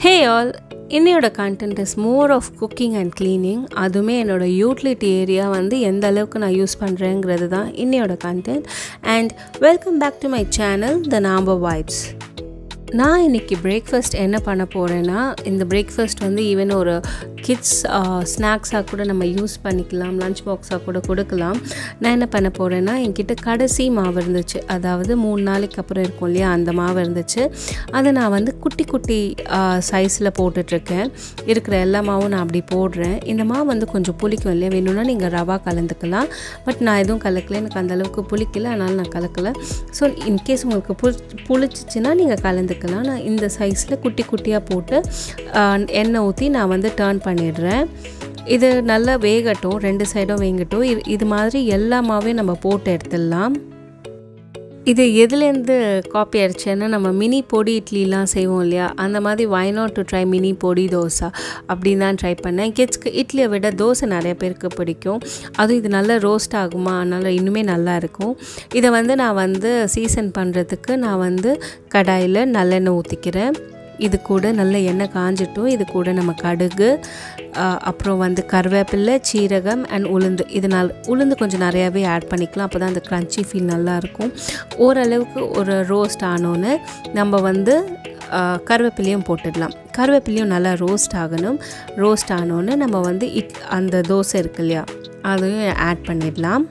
ஹே all இன்னையோட content is more of cooking and cleaning அதுவுமே என்னோட யூட்டிலிட்டி ஏரியா வந்து எந்த அளவுக்கு நான் யூஸ் பண்ணுறேங்கிறது தான் இன்னையோட content and welcome back to my channel the number vibes நான் இன்றைக்கி பிரேக்ஃபாஸ்ட் என்ன பண்ண போகிறேன்னா இந்த பிரேக்ஃபாஸ்ட் வந்து ஈவன் ஒரு கிட்ஸ் ஸ்நாக்ஸாக கூட நம்ம யூஸ் பண்ணிக்கலாம் லஞ்ச் பாக்ஸாக கூட கொடுக்கலாம் நான் என்ன பண்ண போகிறேன்னா என்கிட்ட கடைசி மாவு இருந்துச்சு அதாவது மூணு நாளைக்கு அப்புறம் இருக்கும் இல்லையா அந்த மாவு இருந்துச்சு அதை நான் வந்து குட்டி குட்டி சைஸில் போட்டுட்ருக்கேன் இருக்கிற எல்லா மாவும் நான் அப்படி போடுறேன் இந்த மாவு வந்து கொஞ்சம் புளிக்கும் இல்லையா வேணும்னா நீங்கள் ரவா கலந்துக்கலாம் பட் நான் எதுவும் கலக்கல எனக்கு அந்தளவுக்கு புளிக்கல அதனால் நான் கலக்கலை ஸோ இன்கேஸ் உங்களுக்கு புளி புளிச்சிச்சின்னா நீங்கள் கலந்துக்கலாம் நான் இந்த சைஸில் குட்டி குட்டியாக போட்டு எண்ணெய் ஊற்றி நான் வந்து டேர்ன் பண்ணிடுறேன் இது நல்லா வேகட்டும் ரெண்டு சைடும் வேகட்டும் இது இது மாதிரி எல்லா மாவையும் நம்ம போட்டு எடுத்துடலாம் இது எதுலேருந்து காப்பி அடிச்சேன்னா நம்ம மினி பொடி இட்லிலாம் செய்வோம் இல்லையா அந்த மாதிரி why not to try mini podi dosa அப்படின்னு தான் ட்ரை பண்ணேன் கிட்ஸ்க்கு இட்லியை விட தோசை நிறைய பேருக்கு பிடிக்கும் அதுவும் இது நல்லா ரோஸ்ட் ஆகுமா அதனால் இன்னுமே நல்லா இருக்கும் இதை வந்து நான் வந்து சீசன் பண்ணுறதுக்கு நான் வந்து கடாயில் நல்லெண்ணெய் ஊற்றிக்கிறேன் இது கூட நல்ல எண்ணெய் காஞ்சிட்டும் இது கூட நம்ம கடுகு அப்புறம் வந்து கருவேப்பிலை சீரகம் அண்ட் உளுந்து இது நல் உளுந்து கொஞ்சம் நிறையாவே ஆட் பண்ணிக்கலாம் அப்போ தான் அந்த க்ரன்ச்சி ஃபீல் நல்லாயிருக்கும் ஓரளவுக்கு ஒரு ரோஸ்ட் ஆனோன்னு நம்ம வந்து கருவேப்பிலையும் போட்டுடலாம் கருவேப்பிலையும் நல்லா ரோஸ்ட் ஆகணும் ரோஸ்ட் ஆனோன்னு நம்ம வந்து இட் அந்த தோசை இருக்கு இல்லையா அதையும் ஆட் பண்ணிடலாம்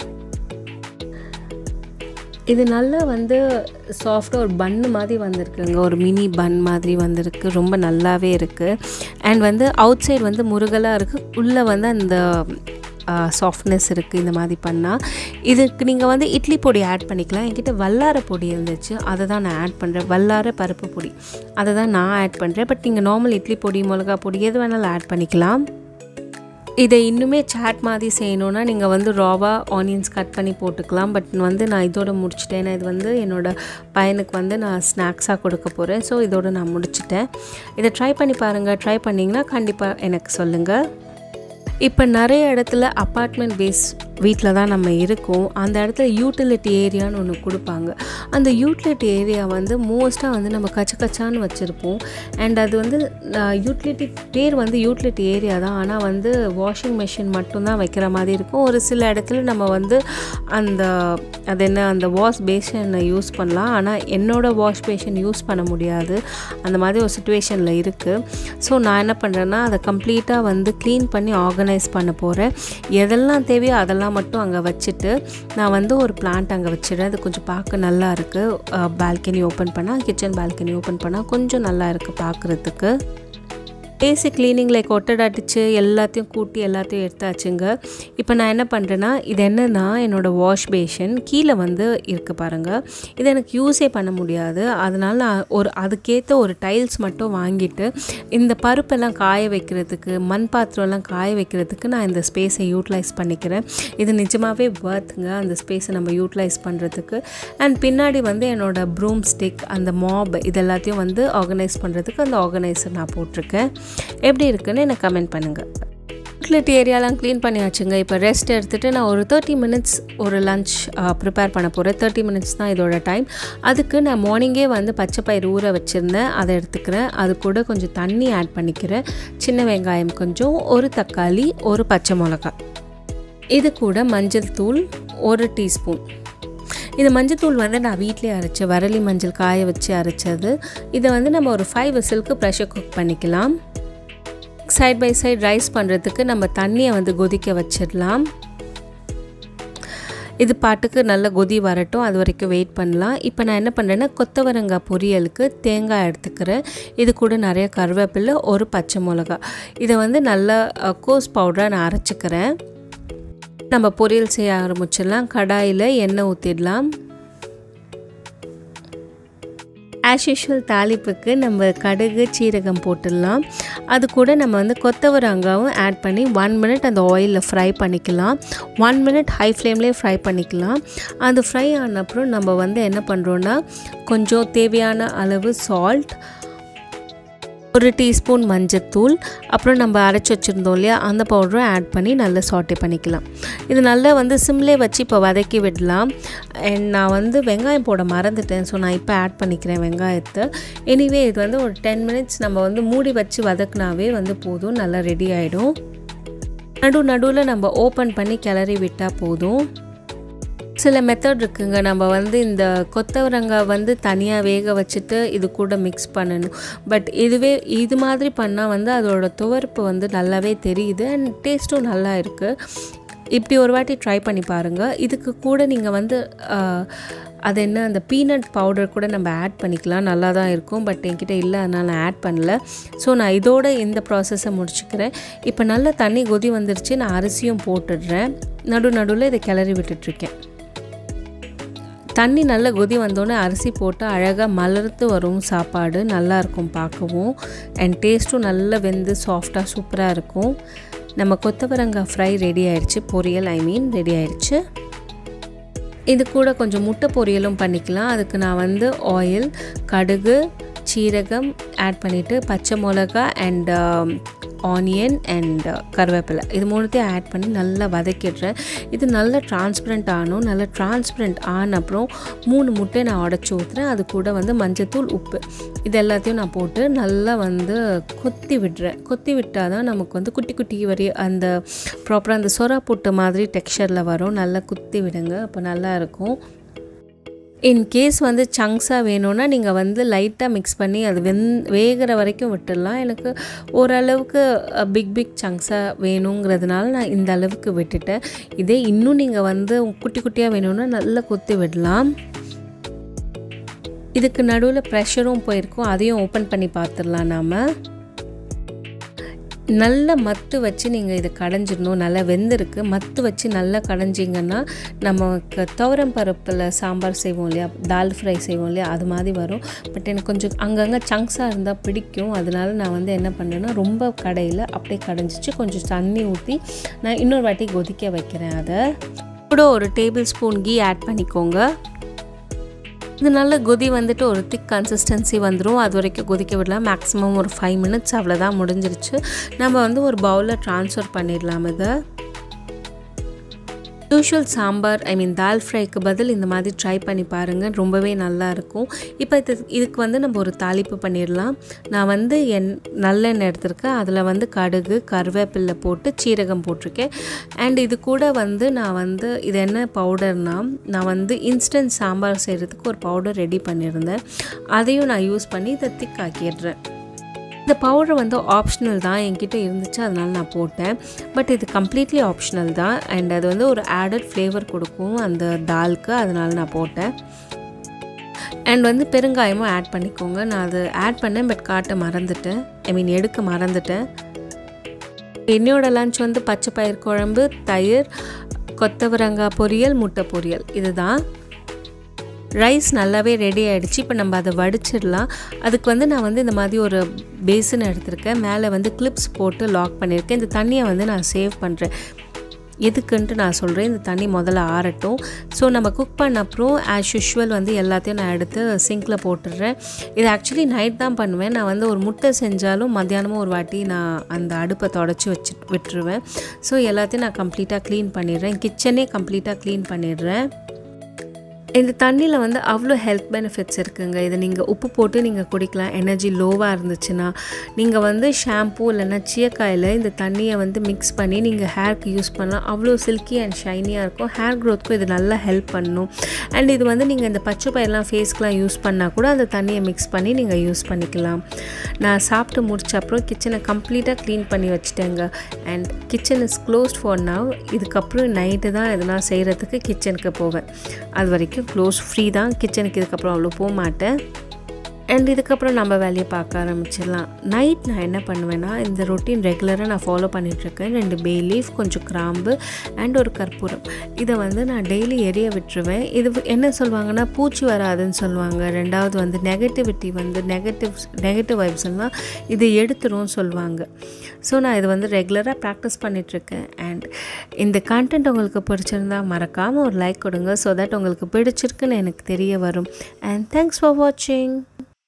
இது நல்லா வந்து சாஃப்டாக ஒரு பன்னு மாதிரி வந்திருக்குங்க ஒரு மினி பன் மாதிரி வந்திருக்கு ரொம்ப நல்லாவே இருக்குது அண்ட் வந்து அவுட் சைடு வந்து முருகலாக இருக்குது உள்ளே வந்து அந்த சாஃப்ட்னஸ் இருக்குது இந்த மாதிரி பண்ணால் இதுக்கு நீங்கள் வந்து இட்லி பொடி ஆட் பண்ணிக்கலாம் என்கிட்ட வல்லார பொடி இருந்துச்சு அதை தான் நான் ஆட் பண்ணுறேன் வல்லார பருப்பு பொடி அதை தான் நான் ஆட் பண்ணுறேன் பட் நீங்கள் நார்மல் இட்லி பொடி மிளகா பொடி எது வேணாலும் ஆட் பண்ணிக்கலாம் இதை இன்னுமே சாட் மாதிரி செய்யணுன்னா நீங்கள் வந்து ராவா ஆனியன்ஸ் கட் பண்ணி போட்டுக்கலாம் பட் வந்து நான் இதோட முடிச்சிட்டேன் இது வந்து என்னோடய பையனுக்கு வந்து நான் ஸ்நாக்ஸாக கொடுக்க போகிறேன் ஸோ இதோட நான் முடிச்சிட்டேன் இதை ட்ரை பண்ணி பாருங்கள் ட்ரை பண்ணிங்கன்னா கண்டிப்பாக எனக்கு சொல்லுங்கள் இப்போ நிறைய இடத்துல அப்பார்ட்மெண்ட் பேஸ் வீட்டில் தான் நம்ம இருக்கோம் அந்த இடத்துல யூட்டிலிட்டி ஏரியான்னு ஒன்று கொடுப்பாங்க அந்த யூட்டிலிட்டி ஏரியா வந்து மோஸ்ட்டாக வந்து நம்ம கச்ச கச்சான்னு வச்சுருப்போம் அண்ட் அது வந்து யூட்டிலிட்டி பேர் வந்து யூட்டிலிட்டி ஏரியா தான் ஆனால் வந்து வாஷிங் மிஷின் மட்டும்தான் வைக்கிற மாதிரி இருக்கும் ஒரு சில இடத்துல நம்ம வந்து அந்த அது என்ன அந்த வாஷ் பேஷனை யூஸ் பண்ணலாம் ஆனால் என்னோடய வாஷ் பேஷன் யூஸ் பண்ண முடியாது அந்த மாதிரி ஒரு சுச்சுவேஷனில் இருக்குது ஸோ நான் என்ன பண்ணுறேன்னா அதை கம்ப்ளீட்டாக வந்து க்ளீன் பண்ணி ஆர்கனைஸ் பண்ண போகிறேன் எதெல்லாம் தேவையோ அதெல்லாம் மட்டும் அங்கே வச்சுட்டு நான் வந்து ஒரு பிளான்ட் அங்கே வச்சிடுறேன் அது கொஞ்சம் பார்க்க நல்லா இருக்குது பால்கனி ஓப்பன் பண்ணால் கிச்சன் பால்கனி ஓப்பன் பண்ணால் கொஞ்சம் நல்லா இருக்குது பார்க்குறதுக்கு பேசிக் க்ளீனிங் லைக் ஒட்டடை அடித்து எல்லாத்தையும் கூட்டி எல்லாத்தையும் எடுத்தாச்சுங்க இப்போ நான் என்ன பண்ணுறேன்னா இது என்னென்னா என்னோடய வாஷ் பேஷன் கீழே வந்து இருக்குது பாருங்கள் இதை எனக்கு யூஸே பண்ண முடியாது அதனால் நான் ஒரு அதுக்கேற்ற ஒரு டைல்ஸ் மட்டும் வாங்கிட்டு இந்த பருப்பெல்லாம் காய வைக்கிறதுக்கு மண் பாத்திரம்லாம் காய வைக்கிறதுக்கு நான் இந்த ஸ்பேஸை யூட்டிலைஸ் பண்ணிக்கிறேன் இது நிஜமாகவே ஒர்த்துங்க அந்த ஸ்பேஸை நம்ம யூட்டிலைஸ் பண்ணுறதுக்கு அண்ட் பின்னாடி வந்து என்னோடய ப்ரூம் ஸ்டிக் அந்த மாப் இது எல்லாத்தையும் வந்து ஆர்கனைஸ் பண்ணுறதுக்கு அந்த ஆர்கனைசர் நான் போட்டிருக்கேன் எப்படி இருக்குன்னு எனக்கு கமெண்ட் பண்ணுங்கள் யூட்டிலிட்டி ஏரியாலாம் க்ளீன் பண்ணியாச்சுங்க இப்போ ரெஸ்ட் எடுத்துகிட்டு நான் ஒரு தேர்ட்டி மினிட்ஸ் ஒரு லஞ்ச் ப்ரிப்பேர் பண்ண போகிறேன் தேர்ட்டி மினிட்ஸ் தான் இதோட டைம் அதுக்கு நான் மார்னிங்கே வந்து பச்சை பயிர் ஊற வச்சுருந்தேன் அதை எடுத்துக்கிறேன் அது கூட கொஞ்சம் தண்ணி ஆட் பண்ணிக்கிறேன் சின்ன வெங்காயம் கொஞ்சம் ஒரு தக்காளி ஒரு பச்சை மிளகாய் இது கூட மஞ்சள் தூள் ஒரு டீஸ்பூன் இது மஞ்சத்தூள் வந்து நான் வீட்டிலே அரைச்சேன் வரலி மஞ்சள் காய வச்சு அரைச்சது இதை வந்து நம்ம ஒரு ஃபைவ் விசிலுக்கு ப்ரெஷர் குக் பண்ணிக்கலாம் சைட் பை சைட் ரைஸ் பண்ணுறதுக்கு நம்ம தண்ணியை வந்து கொதிக்க வச்சிடலாம் இது பாட்டுக்கு நல்ல கொதி வரட்டும் அது வரைக்கும் வெயிட் பண்ணலாம் இப்போ நான் என்ன பண்ணுறேன்னா கொத்தவரங்காய் பொரியலுக்கு தேங்காய் எடுத்துக்கிறேன் இது கூட நிறைய கருவேப்பிலை ஒரு பச்சை மிளகா இதை வந்து நல்லா கோஸ் பவுடராக நான் அரைச்சிக்கிறேன் நம்ம பொரியல் செய்ய ஆரம்பிச்சிடலாம் கடாயில் எண்ணெய் ஊற்றிடலாம் ஆஸ் யூஷுவல் தாளிப்புக்கு நம்ம கடுகு சீரகம் போட்டுடலாம் அது கூட நம்ம வந்து கொத்தவரங்காவும் ஆட் பண்ணி ஒன் மினிட் அந்த ஆயிலில் ஃப்ரை பண்ணிக்கலாம் ஒன் மினிட் ஹை ஃப்ளேம்லேயே ஃப்ரை பண்ணிக்கலாம் அது ஃப்ரை ஆன அப்புறம் நம்ம வந்து என்ன பண்ணுறோன்னா கொஞ்சம் தேவையான அளவு சால்ட் ஒரு டீஸ்பூன் மஞ்சத்தூள் அப்புறம் நம்ம அரைச்சி வச்சுருந்தோம் இல்லையா அந்த பவுடரும் ஆட் பண்ணி நல்லா சாட்டே பண்ணிக்கலாம் இது நல்லா வந்து சிம்லே வச்சு இப்போ வதக்கி விடலாம் அண்ட் நான் வந்து வெங்காயம் போட மறந்துட்டேன் ஸோ நான் இப்போ ஆட் பண்ணிக்கிறேன் வெங்காயத்தை எனிவே இது வந்து ஒரு டென் மினிட்ஸ் நம்ம வந்து மூடி வச்சு வதக்குனாவே வந்து போதும் நல்லா ரெடி ஆகிடும் நடு நடுவில் நம்ம ஓப்பன் பண்ணி கிளறி விட்டால் போதும் சில மெத்தட் இருக்குங்க நம்ம வந்து இந்த கொத்தவரங்காய் வந்து தனியாக வேக வச்சுட்டு இது கூட மிக்ஸ் பண்ணணும் பட் இதுவே இது மாதிரி பண்ணால் வந்து அதோட துவர்ப்பு வந்து நல்லாவே தெரியுது அண்ட் டேஸ்ட்டும் நல்லா இருக்குது இப்படி ஒரு வாட்டி ட்ரை பண்ணி பாருங்கள் இதுக்கு கூட நீங்கள் வந்து அது என்ன அந்த பீனட் பவுடர் கூட நம்ம ஆட் பண்ணிக்கலாம் நல்லா தான் இருக்கும் பட் என்கிட்ட இல்லை அதனால் நான் ஆட் பண்ணல ஸோ நான் இதோட இந்த ப்ராசஸை முடிச்சுக்கிறேன் இப்போ நல்லா தண்ணி கொதி வந்துருச்சு நான் அரிசியும் போட்டுடுறேன் நடு நடுவில் இதை கிளறி விட்டுட்ருக்கேன் தண்ணி நல்லா கொதி வந்தோடனே அரிசி போட்டு அழகாக மலர்த்து வரும் சாப்பாடு நல்லாயிருக்கும் பார்க்கவும் அண்ட் டேஸ்ட்டும் நல்லா வெந்து சாஃப்டாக சூப்பராக இருக்கும் நம்ம கொத்தவரங்காய் ஃப்ரை ரெடி ஆயிடுச்சு பொரியல் ஐ மீன் ரெடி ஆயிடுச்சு இது கூட கொஞ்சம் முட்டை பொரியலும் பண்ணிக்கலாம் அதுக்கு நான் வந்து ஆயில் கடுகு சீரகம் ஆட் பண்ணிவிட்டு பச்சை மிளகா அண்ட் ஆனியன் அண்ட் கருவேப்பிலை இது மூணுத்தையும் ஆட் பண்ணி நல்லா வதக்கிடுறேன் இது நல்லா டிரான்ஸ்பரண்ட் ஆகணும் நல்லா டிரான்ஸ்பரண்ட் ஆன அப்புறம் மூணு முட்டையை நான் உடச்சி ஊற்றுறேன் அது கூட வந்து மஞ்சத்தூள் உப்பு இது எல்லாத்தையும் நான் போட்டு நல்லா வந்து கொத்தி விடுறேன் கொத்தி விட்டால் தான் நமக்கு வந்து குட்டி குட்டி வரி அந்த ப்ராப்பராக அந்த சொரா புட்டு மாதிரி டெக்ஸ்சரில் வரும் நல்லா குத்தி விடுங்க அப்போ நல்லா இருக்கும் இன்கேஸ் வந்து சங்க்ஸாக வேணும்னா நீங்கள் வந்து லைட்டாக மிக்ஸ் பண்ணி அது வெந் வேகிற வரைக்கும் விட்டுடலாம் எனக்கு ஓரளவுக்கு பிக் பிக் சங்க்ஸாக வேணுங்கிறதுனால நான் இந்த அளவுக்கு விட்டுட்டேன் இதே இன்னும் நீங்கள் வந்து குட்டி குட்டியாக வேணும்னா நல்லா கொத்தி விடலாம் இதுக்கு நடுவில் ப்ரெஷரும் போயிருக்கும் அதையும் ஓப்பன் பண்ணி பார்த்துடலாம் நாம் நல்ல மத்து வச்சு நீங்கள் இதை கடைஞ்சிடணும் நல்லா வெந்திருக்கு மத்து வச்சு நல்லா கடைஞ்சிங்கன்னா நமக்கு துவரம் பருப்பில் சாம்பார் செய்வோம் இல்லையா தால் ஃப்ரை செய்வோம் இல்லையா அது மாதிரி வரும் பட் எனக்கு கொஞ்சம் அங்கங்கே சங்க்ஸாக இருந்தால் பிடிக்கும் அதனால நான் வந்து என்ன பண்ணேன்னா ரொம்ப கடையில் அப்படியே கடைஞ்சிச்சு கொஞ்சம் தண்ணி ஊற்றி நான் இன்னொரு வாட்டி கொதிக்க வைக்கிறேன் அதை கூட ஒரு டேபிள் ஸ்பூன் கீ ஆட் பண்ணிக்கோங்க இது நல்ல கொதி வந்துட்டு ஒரு திக் கன்சிஸ்டன்சி வந்துடும் அது வரைக்கும் கொதிக்க விடலாம் மேக்ஸிமம் ஒரு ஃபைவ் மினிட்ஸ் அவ்வளோதான் முடிஞ்சிருச்சு நம்ம வந்து ஒரு பவுலில் ட்ரான்ஸ்ஃபர் பண்ணிடலாம் இதை யூஷுவல் சாம்பார் ஐ மீன் தால் ஃப்ரைக்கு பதில் இந்த மாதிரி ட்ரை பண்ணி பாருங்கள் ரொம்பவே நல்லாயிருக்கும் இப்போ இது இதுக்கு வந்து நம்ம ஒரு தாளிப்பு பண்ணிடலாம் நான் வந்து என் நல்லெண்ணெய் எடுத்திருக்கேன் அதில் வந்து கடுகு கருவேப்பில்லை போட்டு சீரகம் போட்டிருக்கேன் அண்ட் இது கூட வந்து நான் வந்து இது என்ன பவுடர்னால் நான் வந்து இன்ஸ்டன்ட் சாம்பார் செய்கிறதுக்கு ஒரு பவுடர் ரெடி பண்ணியிருந்தேன் அதையும் நான் யூஸ் பண்ணி இதை திக் ஆக்கிடுறேன் இந்த பவுடர் வந்து ஆப்ஷனல் தான் என்கிட்ட இருந்துச்சு அதனால நான் போட்டேன் பட் இது கம்ப்ளீட்லி ஆப்ஷனல் தான் அண்ட் அது வந்து ஒரு ஆடட் ஃப்ளேவர் கொடுக்கும் அந்த தாலுக்கு அதனால நான் போட்டேன் அண்ட் வந்து பெருங்காயமும் ஆட் பண்ணிக்கோங்க நான் அது ஆட் பண்ணேன் பட் காட்ட மறந்துட்டேன் ஐ மீன் எடுக்க மறந்துட்டேன் என்னோட லஞ்ச் வந்து பச்சை பயிர் குழம்பு தயிர் கொத்தவரங்காய் பொரியல் முட்டை பொரியல் இதுதான் ரைஸ் நல்லாவே ரெடி ஆகிடுச்சு இப்போ நம்ம அதை வடிச்சிடலாம் அதுக்கு வந்து நான் வந்து இந்த மாதிரி ஒரு பேசின் எடுத்திருக்கேன் மேலே வந்து கிளிப்ஸ் போட்டு லாக் பண்ணியிருக்கேன் இந்த தண்ணியை வந்து நான் சேவ் பண்ணுறேன் எதுக்குன்ட்டு நான் சொல்கிறேன் இந்த தண்ணி முதல்ல ஆறட்டும் ஸோ நம்ம குக் பண்ண அப்புறம் ஆஸ் யூஷுவல் வந்து எல்லாத்தையும் நான் எடுத்து சிங்கில் போட்டுடுறேன் இது ஆக்சுவலி நைட் தான் பண்ணுவேன் நான் வந்து ஒரு முட்டை செஞ்சாலும் மத்தியானமும் ஒரு வாட்டி நான் அந்த அடுப்பை தொடச்சி வச்சு விட்டுருவேன் ஸோ எல்லாத்தையும் நான் கம்ப்ளீட்டாக க்ளீன் பண்ணிடுறேன் கிச்சனே கம்ப்ளீட்டாக க்ளீன் பண்ணிடுறேன் இந்த தண்ணியில் வந்து அவ்வளோ ஹெல்த் பெனிஃபிட்ஸ் இருக்குங்க இதை நீங்கள் உப்பு போட்டு நீங்கள் குடிக்கலாம் எனர்ஜி லோவாக இருந்துச்சுன்னா நீங்கள் வந்து ஷாம்பூ இல்லைன்னா சீயக்காயில் இந்த தண்ணியை வந்து மிக்ஸ் பண்ணி நீங்கள் ஹேர்க்கு யூஸ் பண்ணலாம் அவ்வளோ சில்கி அண்ட் ஷைனியாக இருக்கும் ஹேர் க்ரோத்துக்கும் இது நல்லா ஹெல்ப் பண்ணும் அண்ட் இது வந்து நீங்கள் இந்த பச்சை பயிரெலாம் ஃபேஸ்க்கெலாம் யூஸ் பண்ணால் கூட அந்த தண்ணியை மிக்ஸ் பண்ணி நீங்கள் யூஸ் பண்ணிக்கலாம் நான் சாப்பிட்டு முடிச்ச அப்புறம் கிச்சனை கம்ப்ளீட்டாக க்ளீன் பண்ணி வச்சுட்டேங்க and kitchen is closed for now இதுக்கப்புறம் நைட்டு தான் எதனா செய்கிறதுக்கு கிச்சனுக்கு போவேன் அது வரைக்கும் க்ளோஸ் ஃப்ரீ தான் கிச்சனுக்கு இதுக்கப்புறம் அவ்வளோ போக மாட்டேன் அண்ட் இதுக்கப்புறம் நம்ம வேலையை பார்க்க ஆரம்பிச்சிடலாம் நைட் நான் என்ன பண்ணுவேன்னா இந்த ரொட்டீன் ரெகுலராக நான் ஃபாலோ பண்ணிகிட்ருக்கேன் ரெண்டு பே லீஃப் கொஞ்சம் கிராம்பு அண்ட் ஒரு கற்பூரம் இதை வந்து நான் டெய்லி எரிய விட்டுருவேன் இது என்ன சொல்லுவாங்கன்னா பூச்சி வராதுன்னு சொல்லுவாங்க ரெண்டாவது வந்து நெகட்டிவிட்டி வந்து நெகட்டிவ் நெகட்டிவ் வைப்ஸ் எல்லாம் இது எடுத்துரும் சொல்லுவாங்க ஸோ நான் இது வந்து ரெகுலராக ப்ராக்டிஸ் பண்ணிகிட்ருக்கேன் அண்ட் இந்த கண்டென்ட் உங்களுக்கு பிடிச்சிருந்தா மறக்காமல் ஒரு லைக் கொடுங்க ஸோ தட் உங்களுக்கு பிடிச்சிருக்குன்னு எனக்கு தெரிய வரும் அண்ட் தேங்க்ஸ் ஃபார் வாட்சிங்